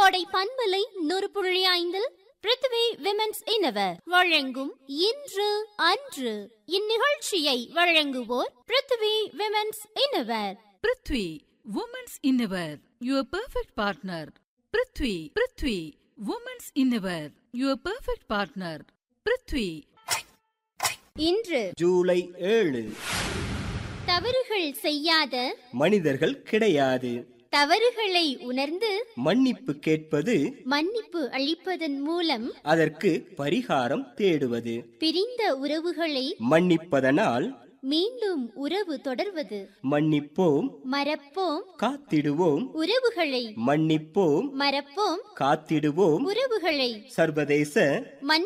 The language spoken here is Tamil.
கோடை பண்பலை நூறு புள்ளி ஐந்தில் பிருத்திவி விமென்ஸ் இனவர் வழங்கும் இன்று அன்று இந்நிகழ்ச்சியை வழங்குவோர் Prithvi women's innerwear Prithvi women's innerwear your perfect partner Prithvi Prithvi women's innerwear your perfect partner Prithvi இன்று ஜூலை ஏழு தவறுகள் செய்யாத மனிதர்கள் கிடையாது தவறுகளை உணர்ந்து மன்னிப்பு கேட்பது மன்னிப்பு அளிப்பதன் மூலம் அதற்கு பரிகாரம் தேடுவது பிரிந்த உறவுகளை மன்னிப்பதனால் மீண்டும் உறவு தொடர்வது மன்னிப்போம் மறப்போம் காத்திடுவோம் உறவுகளை மன்னிப்போம் மறப்போம் காத்திடுவோம் உறவுகளை சர்வதேச மன்